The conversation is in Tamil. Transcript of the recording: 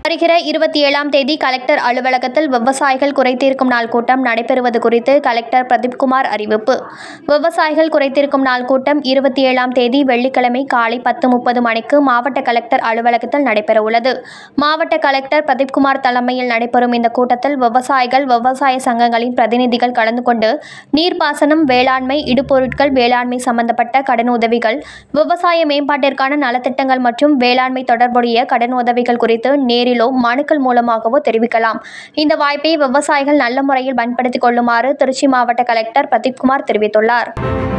வருகிற இருபத்தி ஏழாம் தேதி கலெக்டர் அலுவலகத்தில் விவசாயிகள் குறைதீர்க்கும் நாள் கூட்டம் நடைபெறுவது குறித்து கலெக்டர் பிரதீப்குமார் அறிவிப்பு விவசாயிகள் குறைதீர்க்கும் நாள் கூட்டம் இருபத்தி ஏழாம் தேதி வெள்ளிக்கிழமை காலை பத்து முப்பது மணிக்கு மாவட்ட கலெக்டர் அலுவலகத்தில் நடைபெறவுள்ளது மாவட்ட கலெக்டர் பிரதீப்குமார் தலைமையில் நடைபெறும் இந்த கூட்டத்தில் விவசாயிகள் விவசாய சங்கங்களின் பிரதிநிதிகள் கலந்து கொண்டு நீர்ப்பாசனம் வேளாண்மை இடுபொருட்கள் வேளாண்மை சம்பந்தப்பட்ட கடன் உதவிகள் விவசாய மேம்பாட்டிற்கான நலத்திட்டங்கள் மற்றும் வேளாண்மை தொடர்புடைய கடன் உதவிகள் குறித்து நேரிலோ மனுக்கள் மூலமாகவோ தெரிவிக்கலாம் இந்த வாய்ப்பை விவசாயிகள் நல்ல முறையில் பயன்படுத்திக் கொள்ளுமாறு திருச்சி மாவட்ட கலெக்டர் பிரதீப்குமார் தெரிவித்துள்ளார்